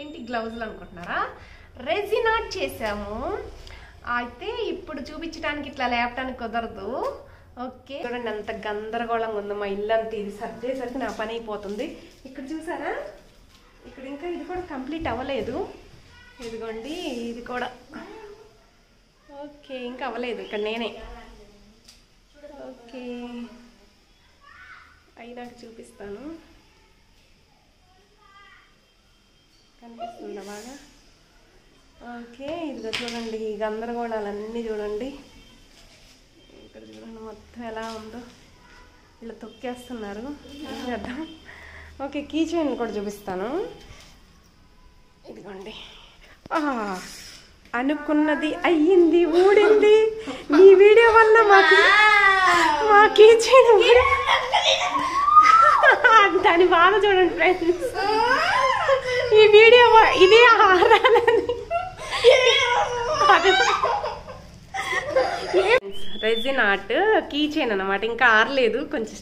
ఏంటి గ్లౌజులు అనుకుంటున్నారా resin art చేసాము అయితే ఇప్పుడు చూపించడానికి ఇట్లా లేపడానికి కుదరదు ఓకే చూడండి అంత గందరగోళంగా ఉంది మా ఇల్లు అంతా ఇది సర్దేసరికి నా పని అయిపోతుంది ఇక్కడ చూసారా ఇక్కడ ఇంకా ఇది కూడా కంప్లీట్ అవ్వలేదు ఇదిగోండి ఇది కూడా ఓకే ఇంకా అవ్వలేదు ఇక్కడ నేనే ఓకే అయినాక చూపిస్తాను కనిపిస్తుందా బాగా ఓకే ఇదిగో చూడండి ఈ గందరగోళాలన్నీ చూడండి ఇక్కడ చూడండి మొత్తం ఎలా ఉందో ఇలా తొక్కేస్తున్నారు ఏం చేద్దాం ఓకే కీ చైన్ కూడా చూపిస్తాను ఇదిగోండి ఆ, అనుకున్నది అయ్యింది ఊడింది నీ వీడియో వల్ల మాకు మా కీ చైన్ ఊడి- దాని బాధ చూడండి ఫ్రెండ్స్ ఈ వీడియో వ- ఇదే ఆరాలని రెజిన్ ఆర్ట్ కీ చైన్ అనమాట ఇంకా ఆరలేదు కొంచెం